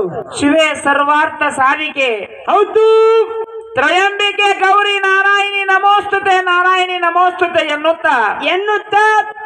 ಶಿವೆ ಸರ್ವಾರ್ಥ ಸಾಧಿಕೆ ಹೌದು ತ್ರಯಂಬಿಕೆ ಗೌರಿ ನಾರಾಯಣಿ ನಮೋಸ್ತುತೆ ನಾರಾಯಣಿ ನಮೋಸ್ತುತೆ ಎನ್ನುತ್ತಾ ಎನ್ನುತ್ತ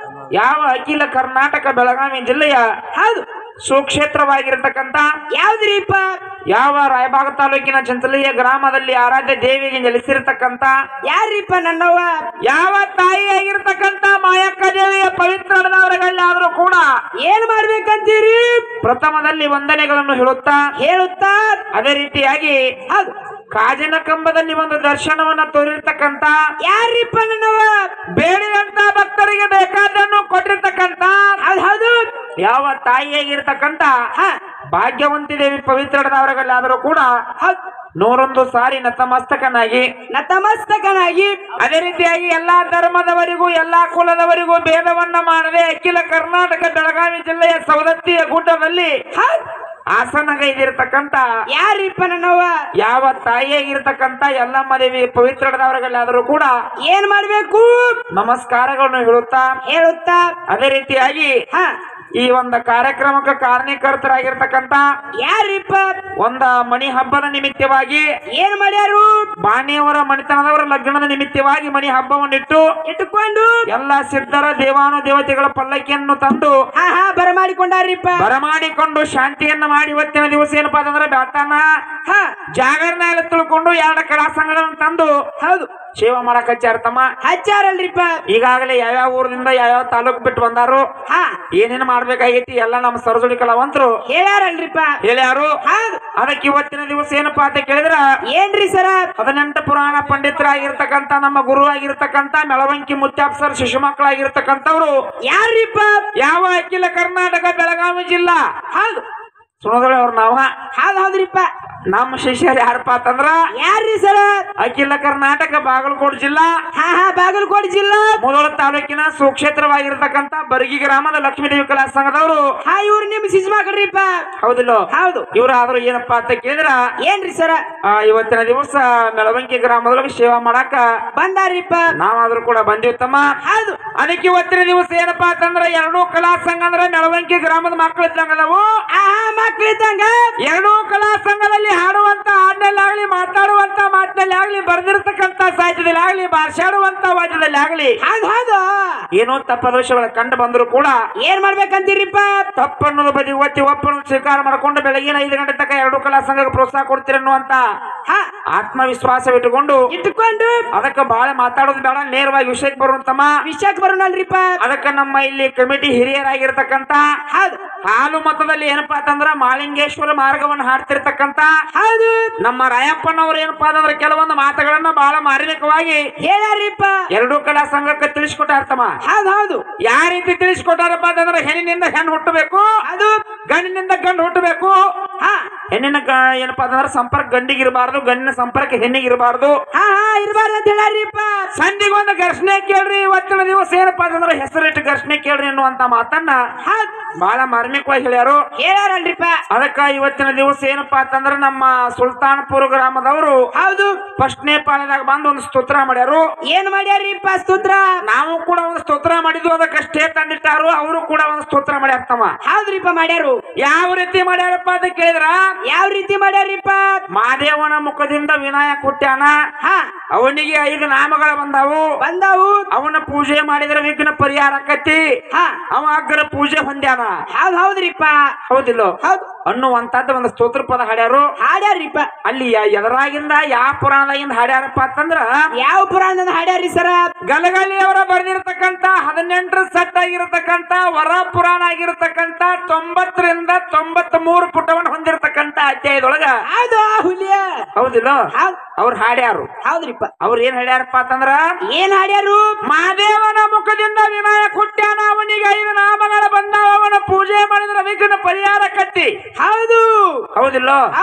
ಯಾವ ಅಖಿಲ ಕರ್ನಾಟಕ ಬೆಳಗಾವಿ ಜಿಲ್ಲೆಯ ಹೌದು ಸುಕ್ಷೇತ್ರವಾಗಿರತಕ್ಕಂತ ಯಾವ್ದ್ರಿಪ್ಪ ಯಾವ ರಾಯಬಾಗ ತಾಲೂಕಿನ ಚಂಚಲಿಯ ಗ್ರಾಮದಲ್ಲಿ ಆರಾಧ್ಯ ದೇವಿಗೆ ನೆಲೆಸಿರ್ತಕ್ಕಂತ ಯಾರಿಪ್ಪ ನನ್ನವ್ವ ಯಾವ ತಾಯಿಯಾಗಿರ್ತಕ್ಕಂತ ಮಾಯಕ್ಕ ದೇವಿಯ ಪವಿತ್ರ ಹೃದಯಗಳಲ್ಲಾದ್ರೂ ಕೂಡ ಏನ್ ಮಾಡ್ಬೇಕಂತೀರಿ ಪ್ರಥಮದಲ್ಲಿ ವಂದನೆಗಳನ್ನು ಹೇಳುತ್ತಾ ಹೇಳುತ್ತಾ ಅದೇ ರೀತಿಯಾಗಿ ಹೌದು ಕಾಜಿನ ಕಂಬದಲ್ಲಿ ಒಂದು ದರ್ಶನವನ್ನ ತೋರಿರ್ತಕ್ಕಂತ ಯಾರಿಪ್ಪ ನನ್ನವ್ವ ಬೇಡಿದಂತ ಭಕ್ತರಿಗೆ ಬೇಕಾದನ್ನು ಕೊಟ್ಟಿರ್ತಕ್ಕಂತ ಹೌದು ಹೌದು ಯಾವ ತಾಯಿಯಾಗಿರ್ತಕ್ಕಂತ ಹಾ ಭಾಗ್ಯವಂತಿ ದೇವಿ ಪವಿತ್ರಡದವರಲ್ಲಾದರೂ ಕೂಡ ಹೌದು ನೂರೊಂದು ಸಾರಿ ನತಮಸ್ತಕನಾಗಿ ನತಮಸ್ತಕನಾಗಿ ಅದೇ ರೀತಿಯಾಗಿ ಎಲ್ಲಾ ಧರ್ಮದವರಿಗೂ ಎಲ್ಲಾ ಕುಲದವರಿಗೂ ಭೇದವನ್ನ ಮಾಡದೆ ಅಖಿಲ ಕರ್ನಾಟಕ ಬೆಳಗಾವಿ ಜಿಲ್ಲೆಯ ಸವದತ್ತಿಯ ಗುಡ್ಡದಲ್ಲಿ ಹೌದು ಆಸನಗೈದಿರ್ತಕ್ಕಂತ ಯಾರಿಪ್ಪ ನನ್ನವ್ವ ಯಾವ ತಾಯಿಯಾಗಿರ್ತಕ್ಕಂತ ಎಲ್ಲಮ್ಮ ದೇವಿ ಪವಿತ್ರಡದವರಲ್ಲಾದರೂ ಕೂಡ ಏನ್ ಮಾಡ್ಬೇಕು ನಮಸ್ಕಾರಗಳನ್ನು ಹೇಳುತ್ತಾ ಹೇಳುತ್ತಾ ಅದೇ ರೀತಿಯಾಗಿ ಹಾ ಈ ಒಂದು ಕಾರ್ಯಕ್ರಮಕ್ಕೆ ಕಾರಣೀಕರ್ತರಾಗಿರ್ತಕ್ಕಂತ ಯಾರಿಪ್ಪ ಒಂದ ಮಣಿ ಹಬ್ಬದ ನಿಮಿತ್ತವಾಗಿ ಏನ್ ಮಾಡ್ಯಾರು ಬಾಣಿಯವರ ಮಣಿತನದವರ ಲಗ್ನದ ನಿಮಿತ್ತವಾಗಿ ಮಣಿ ಹಬ್ಬವನ್ನಿಟ್ಟು ಇಟ್ಟುಕೊಂಡು ಎಲ್ಲ ಸಿದ್ಧರ ದೇವಾನು ದೇವತೆಗಳ ಪಲ್ಲಕ್ಕಿಯನ್ನು ತಂದು ಹಾ ಹಾ ಬರಮಾಡಿಕೊಂಡಾರಿಪ್ಪ ಬರಮಾಡಿಕೊಂಡು ಶಾಂತಿಯನ್ನ ಮಾಡಿ ಇವತ್ತಿನ ದಿವಸ ಏನಪ್ಪಾ ಅಂತಂದ್ರೆ ಬ್ಯಾಟನ ಹಾ ಜಾಗರಣ ಎಲ್ಲ ತಿಳ್ಕೊಂಡು ಎರಡು ಕಲಾಸಂಗಗಳನ್ನು ತಂದು ಹೌದು ಸೇವಾ ಮಾಡಕ್ ಹಚ್ಚಾರ ತಮ್ಮ ಹಚ್ಚಾರಲ್ರಿಪ್ಪ ಈಗಾಗಲೇ ಯಾವ್ಯಾವ ಊರಿನಿಂದ ಯಾವ್ಯಾವ ತಾಲೂಕು ಬಿಟ್ಟು ಬಂದಾರು ಹಾ ಏನೇನ್ ಮಾಡ್ಬೇಕಾಗೈತಿ ಎಲ್ಲ ನಮ್ಮ ಸರಜುಡಿ ಕಲಾವಂತರು ಹೇಳ್ಯಾರಲ್ರಿಪ್ಪ ಹೇಳ್ಯಾರು ಹೌದು ಅದಕ್ಕೆ ಇವತ್ತಿನ ದಿವಸ ಏನಪ್ಪಾ ಅಂತ ಕೇಳಿದ್ರ ಏನ್ರಿ ಸರ ಹದಿನೆಂಟು ಪುರಾಣ ಪಂಡಿತರಾಗಿರ್ತಕ್ಕಂತ ನಮ್ಮ ಗುರು ಆಗಿರ್ತಕ್ಕಂತ ಮೆಳವಂಕಿ ಮುತ್ಯಾಪ್ಸರ್ ಶಿಶು ಮಕ್ಕಳಾಗಿರ್ತಕ್ಕಂಥವ್ರು ಯಾರಿಪ್ಪ ಯಾವ ಅಖಿಲ ಕರ್ನಾಟಕ ಬೆಳಗಾವಿ ಜಿಲ್ಲಾ ಹೌದು ಸುಣದೊಳೆ ಅವ್ರ ನಾವ ಹೌದ್ ಹೌದ್ರಿಪ್ಪ ನಮ್ಮ ಶಿಷ್ಯರು ಯಾರಪ್ಪ ಅಂತಂದ್ರ ಯಾರ್ರಿ ಸರ ಅಖಿಲ ಕರ್ನಾಟಕ ಬಾಗಲಕೋಟೆ ಜಿಲ್ಲಾ ಹಾ ಹಾ ಬಾಗಲಕೋಟೆ ಜಿಲ್ಲಾ ಮುದೋಳ ತಾಲೂಕಿನ ಸುಕ್ಷೇತ್ರವಾಗಿರ್ತಕ್ಕಂತ ಬರಗಿ ಗ್ರಾಮದ ಲಕ್ಷ್ಮೀದೇವಿ ಕಲಾ ಸಂಘದವರು ಹಾ ಇವ್ರು ನಿಮ್ ಶಿಶು ಮಕ್ಕಳ್ರಿಪ್ಪ ಹೌದಿಲ್ಲ ಹೌದು ಇವ್ರು ಆದ್ರೂ ಏನಪ್ಪಾ ಅಂತ ಕೇಳಿದ್ರ ಏನ್ರಿ ಸರ ಆ, ಇವತ್ತಿನ ದಿವಸ ಮೆಳವಂಕಿ ಗ್ರಾಮದೊಳಗೆ ಸೇವಾ ಮಾಡಾಕ ಬಂದಾರಿಪ್ಪ ನಾವಾದ್ರೂ ಕೂಡ ಬಂದಿವ್ ತಮ್ಮ ಹೌದು ಅದಕ್ಕೆ ಇವತ್ತಿನ ದಿವಸ ಏನಪ್ಪಾ ಅಂತಂದ್ರ ಎರಡೂ ಕಲಾ ಸಂಘ ಅಂದ್ರೆ ಮೆಳವಂಕಿ ಗ್ರಾಮದ ಮಕ್ಕಳು ಇದ್ದಂಗ ಅದಾವು ಆ ಹಾ ಮಕ್ಳಿದ್ದಂಗ ಎರಡೂ ಕಲಾ ಸಂಘದಲ್ಲಿ ಹಾಡುವಂತ ಹಾಡಿನಲ್ಲಾಗ್ಲಿ ಮಾತಾಡುವಂತ ಮಾತಿನಲ್ಲಿ ಆಗ್ಲಿ ಬರೆದಿರ್ತಕ್ಕಂತ ಸಾಹಿತ್ಯದಲ್ಲಿ ಆಗ್ಲಿ ಭಾಷಾಡುವಂತ ವಾದ್ಯದಲ್ಲಿ ಆಗ್ಲಿ ಹೌದು ಹೌದು ಏನೋ ತಪ್ಪದೋಷಗಳ ಕಂಡು ಬಂದ್ರು ಕೂಡ ಏನ್ ಮಾಡ್ಬೇಕಂತೀರಿಪ್ಪ ತಪ್ಪನ್ನೋದು ಬದಿ ಒತ್ತಿ ಒಪ್ಪನ್ನು ಸ್ವೀಕಾರ ಮಾಡ್ಕೊಂಡು ಬೆಳಗಿನ ಐದು ಗಂಟೆ ತನಕ ಎರಡು ಕಲಾ ಸಂಘಕ್ಕೆ ಪ್ರೋತ್ಸಾಹ ಕೊಡ್ತೀರಿ ಅನ್ನುವಂತ ಹಾ ಆತ್ಮವಿಶ್ವಾಸವಿಟ್ಟುಕೊಂಡು ಇಟ್ಟುಕೊಂಡು ಅದಕ್ಕೆ ಬಹಳ ಮಾತಾಡೋದು ಬೇಡ ನೇರವಾಗಿ ವಿಷಯಕ್ಕೆ ಬರುವಂತಮ್ಮ ವಿಷಯಕ್ಕೆ ಬರೋಣಲ್ರಿಪ್ಪ ಅದಕ್ಕೆ ನಮ್ಮ ಇಲ್ಲಿ ಕಮಿಟಿ ಹಿರಿಯರಾಗಿರ್ತಕ್ಕಂತ ಹೌದು ಹಾಲು ಮತದಲ್ಲಿ ಏನಪ್ಪಾ ಅಂತಂದ್ರ ಮಾಳಿಂಗೇಶ್ವರ ಮಾರ್ಗವನ್ನು ಹಾಡ್ತಿರ್ತಕ್ಕಂತ ಹೌದು ನಮ್ಮ ರಾಯಪ್ಪನವರು ಏನಪ್ಪಾ ಅಂತಂದ್ರೆ ಕೆಲವೊಂದು ಮಾತುಗಳನ್ನ ಬಹಳ ಮಾರ್ಮಿಕವಾಗಿ ಹೇಳ್ಯಾರಿಪ್ಪ ಎರಡೂ ಕಲಾ ಸಂಘಕ್ಕೆ ತಿಳಿಸ್ಕೊಟ್ಟಾರ ತಮ್ಮ ಹೌದು ಹೌದು ಯಾವ ರೀತಿ ತಿಳಿಸ್ಕೊಟ್ಟಾರಪ್ಪ ಅಂತಂದ್ರೆ ಹೆಣ್ಣಿನಿಂದ ಹೆಣ್ಣು ಹುಟ್ಟಬೇಕು ಅದು ಗಂಡಿನಿಂದ ಗಂಡು ಹುಟ್ಟಬೇಕು ಹಾ ಹೆಣ್ಣಿನ ಗ- ಏನಪ್ಪಾ ಅಂತಂದ್ರೆ ಸಂಪರ್ಕ ಗಂಡಿಗೆ ಇರಬಾರ್ದು ಗಂಡಿನ ಸಂಪರ್ಕ ಹೆಣ್ಣಿಗೆ ಇರಬಾರ್ದು ಹಾ ಹಾ ಇರ್ಬಾರ್ದು ಅಂತ ಹೇಳ್ಯಾರಿಪ್ಪ ಸಂಧಿಗೊಂದು ಘರ್ಷಣೆ ಕೇಳ್ರಿ ಇವತ್ತಿನ ದಿವಸ ಏನಪ್ಪಾ ಅಂತಂದ್ರೆ ಹೆಸರಿಟ್ಟು ಘರ್ಷಣೆ ಕೇಳ್ರಿ ಅನ್ನುವಂತ ಮಾತನ್ನ ಹೌದು ಬಹಳ ಮಾರ್ಮಿಕವಾಗಿ ಹೇಳ್ಯಾರು ಹೇಳ್ಯಾರಲ್ರಿಪ್ಪ ಅದಕ್ಕ ಇವತ್ತಿನ ದಿವಸ ಏನಪ್ಪಾ ಅಂತಂದ್ರೆ ನಮ್ಮ ಸುಲ್ತಾನ್ಪುರ ಗ್ರಾಮದವರು ಹೌದು ಫಸ್ಟ್ನೇ ಪಾಳ್ಯದಾಗ ಬಂದು ಒಂದು ಸ್ತೋತ್ರ ಮಾಡ್ಯಾರು ಏನ್ ಮಾಡ್ಯಾರಿಪ್ಪ ಸ್ತೋತ್ರ ನಾವು ಕೂಡ ಒಂದು ಸ್ತೋತ್ರ ಮಾಡಿದ್ವು ಅದಕ್ಕಷ್ಟೇ ತಂದಿಟ್ಟಾರು ಅವರು ಕೂಡ ಒಂದು ಸ್ತೋತ್ರ ಮಾಡ್ಯಾರ ತಮ್ಮ ಹೌದ್ರಿಪ್ಪ ಮಾಡ್ಯಾರು ಯಾವ ರೀತಿ ಮಾಡ್ಯಾರಪ್ಪ ಅಂತ ಕೇಳಿದ್ರ ಯಾವ ರೀತಿ ಮಾಡ್ಯಾರಿಪ್ಪ ಮಾದೇವನ ಮುಖದಿಂದ ವಿನಾಯಕ ಹುಟ್ಟ್ಯಾನ ಹಾ ಅವನಿಗೆ ಐದು ನಾಮಗಳು ಬಂದಾವು ಬಂದಾವು ಅವನ ಪೂಜೆ ಮಾಡಿದ್ರೆ ವಿಘ್ನ ಪರಿಹಾರ ಆಕತಿ ಹಾ ಅವ ಅಗ್ರ ಪೂಜೆ ಹೊಂದ್ಯಾನ ಹೌದ್ ಹೌದ್ರಿಪ್ಪ ಹೌದಿಲ್ಲ ಹೌದು ಅನ್ನುವಂತದ್ದು ಒಂದು ಸ್ತೋತ್ರ ಪದ ಹಾಡ್ಯಾರು ಹಾಡ್ಯಾರಿಪ್ಪ ಅಲ್ಲಿ ಯ- ಎದರಾಗಿಂದ ಯಾವ ಪುರಾಣದಾಗಿಂದ ಹಾಡ್ಯಾರಪ್ಪ ಅಂತಂದ್ರ ಯಾವ ಪುರಾಣದ ಹಾಡ್ಯಾರಿ ಸರ ಗಲಗಲಿ ಅವರ ಬರೆದಿರ್ತಕ್ಕಂತ ಹದಿನೆಂಟರ ಸೆಟ್ ಆಗಿರತಕ್ಕಂತ ವರ ಪುರಾಣ ಆಗಿರತಕ್ಕಂತ ತೊಂಬತ್ತರಿಂದ ತೊಂಬತ್ ಮೂರು ಪುಟವನ್ನು ಹೊಂದಿರತಕ್ಕಂತ ಅಧ್ಯಾಯದೊಳಗ ಹೌದು ಆ ಹುಲಿಯ ಹೌದಿಲ್ಲ ಹೌದ್ ಅವ್ರು ಹಾಡ್ಯಾರು ಹೌದ್ರಿಪ್ಪ ಅವ್ರು ಏನ್ ಹಾಡ್ಯಾರಪ್ಪ ಅಂತಂದ್ರ ಏನ್ ಹಾಡ್ಯಾರು ಮಹಾದೇವನ ಮುಖದಿಂದ ವಿನಾಯಕ ಹುಟ್ಟ್ಯಾನ ಅವನಿಗೆ ಐದು ನಾಮಗಳ ಬಂದಾವ ಅವನ ಪೂಜೆ ಮಾಡಿದ್ರೆ ವಿಘ್ನ ಪರಿಹಾರ ಕಟ್ಟಿ ಹೌದು ಹೌದಿಲ್ಲ ಹೌದ್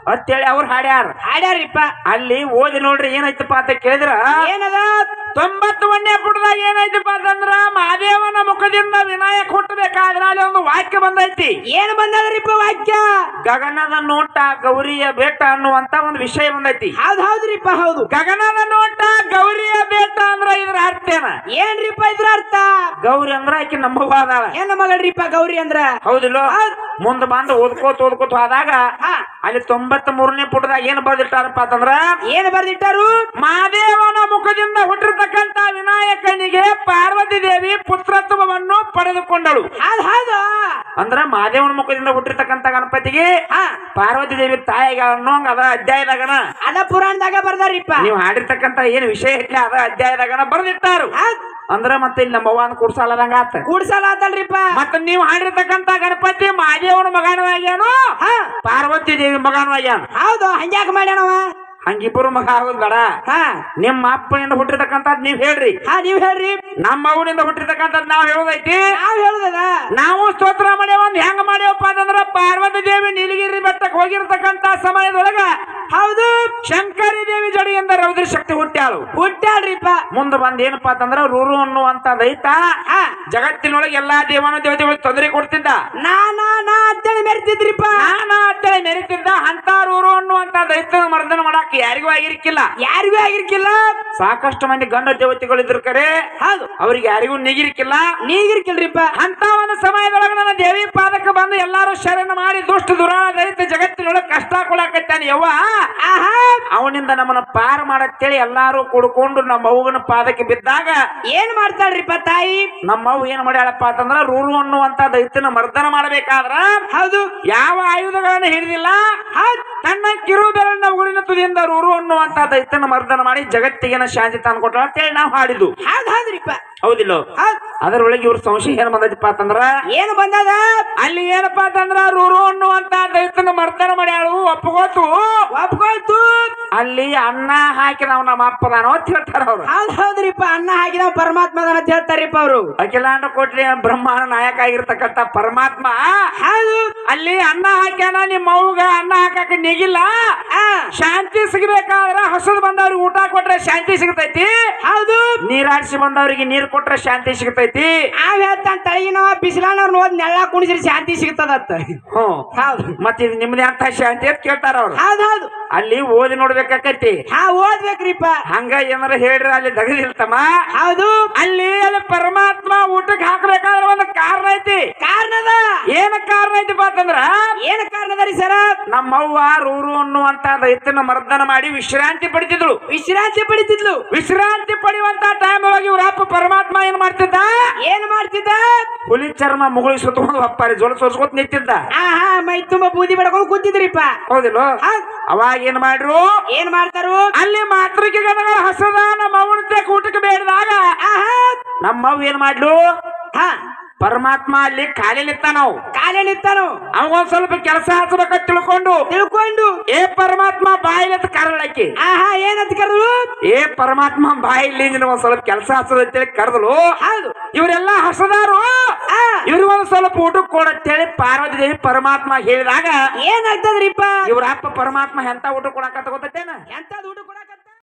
ಅಂತೇಳಿ ಅವ್ರು ಹಾಡ್ಯಾರ ಹಾಡ್ಯಾರಿಪ್ಪ ಅಲ್ಲಿ ಓದಿ ನೋಡ್ರಿ ಏನೈತಪ್ಪ ಅಂತ ಕೇಳಿದ್ರ ಏನದ ತೊಂಬತ್ತು ಒಂದನೇ ಪುಟದಾಗ ಏನೈತಪ್ಪ ಅಂತಂದ್ರ ಮಹಾದೇವನ ಮುಖದಿಂದ ವಿನಾಯಕ ಹುಟ್ಟಬೇಕಾದ್ರ ಅಲ್ಲಿ ಒಂದು ವಾಕ್ಯ ಬಂದೈತಿ ಏನ್ ಬಂದದ್ರಿಪ್ಪ ವಾಕ್ಯ ಗಗನದ ನೋಟ ಗೌರಿಯ ಬೇಟ ಅನ್ನುವಂತ ಒಂದು ವಿಷಯ ಬಂದೈತಿ ಹೌದ್ ಹೌದ್ರಿಪ್ಪ ಹೌದು ಗಗನದ ನೋಟ ಗೌರಿಯ ಬೇಟ ಅಂದ್ರ ಇದ್ರ ಅರ್ಥ ಏನ ಏನ್ರಿಪ್ಪ ಇದ್ರ ಅರ್ಥ ಗೌರಿ ಅಂದ್ರ ಆಕಿ ನಮ್ಮವ್ವ ಅದಾಳ ಹೆಣ್ಣು ಮಗಳ್ರಿಪ್ಪ ಗೌರಿ ಅಂದ್ರ ಹೌದಿಲ್ಲ ಹೌದ್. ಮುಂದ್ ಬಂದು ಓದ್ಕೋತ ಓದ್ಕೋತ ಹೋದಾಗ ಹಾ ಅಲ್ಲಿ ತೊಂಬತ್ ಮೂರನೇ ಪುಟದಾಗ ಏನ್ ಬರ್ದಿಟ್ಟಾರಪ್ಪ ಅಂತಂದ್ರ ಏನ್ ಬರ್ದಿಟ್ಟಾರು ಮಹಾದೇವನ ಮುಖದಿಂದ ಹುಟ್ಟಿರ್ತಕ್ಕಂತ ವಿನಾಯಕನಿಗೆ ಪಾರ್ವತಿ ದೇವಿ ಪುತ್ರತ್ವವನ್ನು ಪಡೆದುಕೊಂಡಳು ಹೌದ್ ಹೌದು ಅಂದ್ರ ಮಹಾದೇವನ ಮುಖದಿಂದ ಹುಟ್ಟಿರ್ತಕ್ಕಂತ ಗಣಪತಿಗೆ ಹಾ ಪಾರ್ವತಿ ದೇವಿ ತಾಯಿಗ ಅನ್ನೋಂಗ ಅದ ಅಧ್ಯಾಯದಾಗನ ಅದ ಪುರಾಣದಾಗ ಬರ್ದಾರಿಪ್ಪ ನೀವು ಹಾಡಿರ್ತಕ್ಕಂತ ಏನ್ ವಿಷಯ ಐತಿ ಅದ ಅಧ್ಯಾಯದಾಗನ ಬರ್ದಿಟ್ಟಾರು ಹೌದ್ ಅಂದ್ರ ಮತ್ತೆ ಇಲ್ಲಿ ನಮ್ಮ ಅವ್ವನ ಕೂಡ್ಸಾಲದಂಗ ಆತ ಕೂಡ್ಸಲ ಆತಲ್ರಿಪ್ಪ ಮತ್ತ ನೀವು ಹಾಡಿರ್ತಕ್ಕಂತ ಗಣಪತಿ ಮಹಾದೇವನ ಮಗನೂ ಆಗ್ಯಾನು ಹಾ ಪಾರ್ವತಿ ದೇವಿ ಮಗನೂ ಆಗ್ಯಾನ ಹೌದು ಹಂಗ್ಯಾಕ ಮಾಡ್ಯಾನವ ಹಂಗಿಬ್ಬರು ಮಗ ಆಗೋದ್ ಬೇಡ ಹಾ ನಿಮ್ಮ ಅಪ್ಪನಿಂದ ಹುಟ್ಟಿರ್ತಕ್ಕಂಥದ್ ನೀವ್ ಹೇಳ್ರಿ ಹಾ ನೀವ್ ಹೇಳ್ರಿ ನಮ್ಮ ಅವನಿಂದ ಹುಟ್ಟಿರ್ತಕ್ಕಂಥದ್ ನಾವ್ ಹೇಳೋದೈತಿ ನಾವ್ ಹೇಳುದದ ನಾವು ಸ್ತೋತ್ರ ಮಾಡ್ಯಾವ ಒಂದ್ ಹೆಂಗ ಮಾಡ್ಯವಪ್ಪ ಅಂತಂದ್ರ ಪಾರ್ವತಿ ದೇವಿ ನೀಲಗಿರಿ ಬೆಟ್ಟಕ್ಕೆ ಹೋಗಿರ್ತಕ್ಕಂತ ಸಮಯದೊಳಗ ಹೌದು ಶಂಕರಿ ದೇವಿ ಜಡಿಯಿಂದ ರೌದ್ರಿ ಶಕ್ತಿ ಹುಟ್ಟ್ಯಾಳು ಹುಟ್ಟಾಳ್ರಿಪ್ಪ ಮುಂದೆ ಬಂದ್ ಏನಪ್ಪಾ ಅಂತಂದ್ರ ರೂರು ಅನ್ನುವಂತ ದೈತ ಹಾ ಜಗತ್ತಿನೊಳಗೆ ಎಲ್ಲಾ ದೇವಾನು ದೇವತೆಗಳಿಗೆ ತೊಂದರೆ ಕೊಡ್ತಿದ್ದ ನಾ ನಾ ನಾ ಅಂತೇಳಿ ಮೆರಿತಿದ್ರಿಪ್ಪ ನಾನಾ ಅಂತೇಳಿ ಮೆರಿತಿದ್ದ ಅಂತ ರೂರು ಅನ್ನುವಂತ ದೈತನ ಮರ್ದನ ಮಾಡಕ್ ಯಾರಿಗೂ ಆಗಿರ್ಕಿಲ್ಲ ಯಾರಿಗೂ ಆಗಿರ್ಕಿಲ್ಲ ಸಾಕಷ್ಟು ಮಂದಿ ಗಂಡ ದೇವತೆಗಳು ಇದ್ರು ಕರೆ ಹೌದು ಅವ್ರಿಗೆ ಯಾರಿಗೂ ನಿಗಿರ್ಕಿಲ್ಲ ನೀಗಿರ್ಕಿಲ್ರಿಪ್ಪ ಅಂತ ಒಂದು ಸಮಯದೊಳಗೆ ನನ್ನ ದೇವಿ ಪಾದಕ್ಕೆ ಬಂದು ಎಲ್ಲಾರು ಶರಣ ಮಾಡಿ ದುಷ್ಟ ದುರಾಳ ದೈತ ಜಗತ್ತಿನೊಳಗೆ ಕಷ್ಟ ಕೊಡಕತ್ತಾನೆ ಯವ್ವ ಆಹಾ ಅವನಿಂದ ನಮ್ಮನ್ನ ಪಾರ ಮಾಡತ್ತೇಳಿ ಎಲ್ಲಾರು ಕುಡ್ಕೊಂಡು ನಮ್ಮ ಅವ್ವನ ಪಾದಕ್ಕೆ ಬಿದ್ದಾಗ ಏನ್ ಮಾಡ್ತಾಳ್ರಿಪ್ಪ ತಾಯಿ ನಮ್ಮ ಅವ್ವ ಏನ್ ಮಾಡ್ಯಾಳಪ್ಪ ಅಂತಂದ್ರ ರೂರು ಅನ್ನುವಂತ ದೈತನ ಮರ್ದನ ಮಾಡಬೇಕಾದ್ರ ಹೌದು ಯಾವ ಆಯುಧಗಳನ್ನ ಹಿಡಿದಿಲ್ಲ ಹೌದ್ ತನ್ನ ಕಿರು ಬೆರಳಿನ ಉಗುಳಿನ ತುದಿಯಿಂದ ರೂರು ಅನ್ನುವಂತ ದೈತನ ಮರ್ದನ ಮಾಡಿ ಜಗತ್ತಿಗೆನ ಶಾಂತಿ ತಂದ್ಕೊಟ್ಟ ಅಂತೇಳಿ ನಾವು ಹಾಡಿದ್ದು ಹೌದ್ ಹೌದ್ರಿಪ್ಪ ಹೌದಿಲ್ಲ ಹೌದ್ ಅದರೊಳಗೆ ಇವ್ರ ಸಂಶಯ ಏನ್ ಬಂದೈತಿಪ್ಪ ಅಂತಂದ್ರ ಏನು ಬಂದದ ಅಲ್ಲಿ ಏನಪ್ಪಾ ಅಂತಂದ್ರ ರೂರು ಅನ್ನುವಂತ ದೈತನ ಮರ್ದನ ಮಾಡ್ಯಾಳು ಒಪ್ಪಗೋತು ಒಪ್ಕೊಳ್ತು ಅಲ್ಲಿ ಅನ್ನ ಹಾಕಿದವ್ ನಮ್ಮ ಅಪ್ಪದಾನೋ ಅಂತ ಹೇಳ್ತಾರ ಅವ್ರು ಹೌದ್ ಹೌದ್ರಿಪ್ಪ ಅನ್ನ ಹಾಕಿದ ಪರಮಾತ್ಮದನ ಅಂತ ಹೇಳ್ತಾರಿಪ್ಪ ಅವರು ಅಖಿಲಾಂಡ ಕೋಟಿ ಬ್ರಹ್ಮಾಂಡ ನಾಯಕ ಆಗಿರ್ತಕ್ಕಂಥ ಪರಮಾತ್ಮ ಹೌದು ಅಲ್ಲಿ ಅನ್ನ ಹಾಕ್ಯಾನ ನಿಮ್ಮ ಅವ್ಗ ಅನ್ನ ಹಾಕಕ್ ನಿಗಿಲ್ಲ ಆ ಶಾಂತಿ ಸಿಗಬೇಕಾದ್ರ ಹಸದ್ ಬಂದವ್ರಿಗೆ ಊಟ ಕೊಟ್ರೆ ಶಾಂತಿ ಸಿಗತೈತಿ ಹೌದು ನೀರಾಡಿಸಿ ಬಂದವರಿಗೆ ನೀರ್ ಕೊಟ್ರೆ ಶಾಂತಿ ಸಿಗತೈತಿ ನಾವ್ ಹೇಳ್ತಾನ ತಳಗಿನವ ಬಿಸಿಲಾನವ್ರನ್ನ ಓದ್ ನೆಳ್ಳ ಕುಣಿಸ್ರಿ ಶಾಂತಿ ಸಿಗ್ತದತ್ತ ಹ್ಮ್ ಹೌದು ಮತ್ ಇದು ನಿಮ್ದೇ ಅಂತ ಶಾಂತಿ ಅಂತ ಕೇಳ್ತಾರ ಅವ್ರು ಹೌದ್ ಹೌದು ಅಲ್ಲಿ ಓದಿ ನೋಡ್ಬೇಕಾಕೈತಿ ಹಾ ಓದ್ಬೇಕ್ರಿಪ್ಪ ಹಂಗ ಏನಾರ ಹೇಳ್ರಿ ಅಲ್ಲಿ ದಗದಿಲ್ತಮ್ಮ ಹೌದು ಅಲ್ಲಿ ಅಲ್ಲಿ ಪರಮಾತ್ಮ ಊಟಕ್ಕೆ ಹಾಕ್ಬೇಕಾದ್ರೆ ಒಂದು ಕಾರಣ ಐತಿ ಕಾರಣದ ಏನ ಕಾರಣ ಐತಿಪ್ಪ ಅಂತಂದ್ರ ಏನ್ ಕಾರಣದ ರೀ ಸರ ನಮ್ಮವ್ವ ರೂರು ಅನ್ನುವಂತ ದೈತನ ಮರ್ದನ ಮಾಡಿ ವಿಶ್ರಾಂತಿ ಪಡಿತಿದ್ಳು ವಿಶ್ರಾಂತಿ ಪಡಿತಿದ್ಲು ವಿಶ್ರಾಂತಿ ಪಡೆಯುವಂತ ಟೈಮ್ ಒಳಗೆ ಇವ್ರ ಅಪ್ಪ ಪರಮಾತ್ಮ ಏನ್ ಮಾಡ್ತಿದ್ದ ಏನ್ ಮಾಡ್ತಿದ್ದ ಹುಲಿ ಚರ್ಮ ಮುಗುಳಿ ಸುತ್ತಕೊಂಡು ಅಪ್ಪಾರಿ ಜೋಳ ಸೋರ್ಸ್ಕೊತ ನಿಂತಿದ್ದ ಹಾ ಹಾ ಮೈ ತುಂಬಾ ಬೂದಿ ಬಡ್ಕೊಂಡು ಕೂತಿದ್ರಿಪ್ಪ ಹೌದಿಲ್ಲ ಹೌದ್ ಅವಾಗ ಏನ್ ಮಾಡ್ರು ಏನ್ ಮಾಡ್ತಾರು ಅಲ್ಲಿ ಮಾತೃಕೆ ಗಣಗಳ ಹಸದ ನಮ್ಮ ಅವನ ಊಟಕ್ಕೆ ಬೇಡದಾಗ ಆಹಾ ನಮ್ಮವ್ ಏನ್ ಮಾಡ್ಲು ಹಾ ಪರಮಾತ್ಮ ಅಲ್ಲಿ ಖಾಲಿಲಿತ್ತ ನಾವು ಕಾಲೇ ನಿಂತಾನು ಅವಂಗೊಂದ್ ಸ್ವಲ್ಪ ಕೆಲಸ ಹಚ್ಚಬೇಕಂತ ತಿಳ್ಕೊಂಡು ತಿಳ್ಕೊಂಡು ಏ ಪರಮಾತ್ಮ ಬಾಯಿಲತ್ತ ಕರಳಕ್ಕಿ ಆಹಾ ಏನಂತ ಕರೆದು ಏ ಪರಮಾತ್ಮ ಬಾಯಿಲಿ ನಿನ್ನ ಒಂದ್ ಸ್ವಲ್ಪ ಕೆಲಸ ಹಚ್ಚದಂತೇಳಿ ಕರೆದಳು ಹೌದು ಇವರೆಲ್ಲ ಹಸದಾರು ಆ ಇವ್ರಿಗೆ ಒಂದ್ ಸ್ವಲ್ಪ ಊಟಕ್ಕೆ ಕೊಡಂತೇಳಿ ಪಾರ್ವತಿ ದೇವಿ ಪರಮಾತ್ಮ ಹೇಳಿದಾಗ ಏನಾಗ್ತದ್ರಿಪ್ಪ ಇವ್ರ ಅಪ್ಪ ಪರಮಾತ್ಮ ಎಂತ ಊಟ ಕೊಡಕತ್ತ ಗೊತ್ತೇನ ಎಂತದ್ ಊಟ ಕೊಡಕ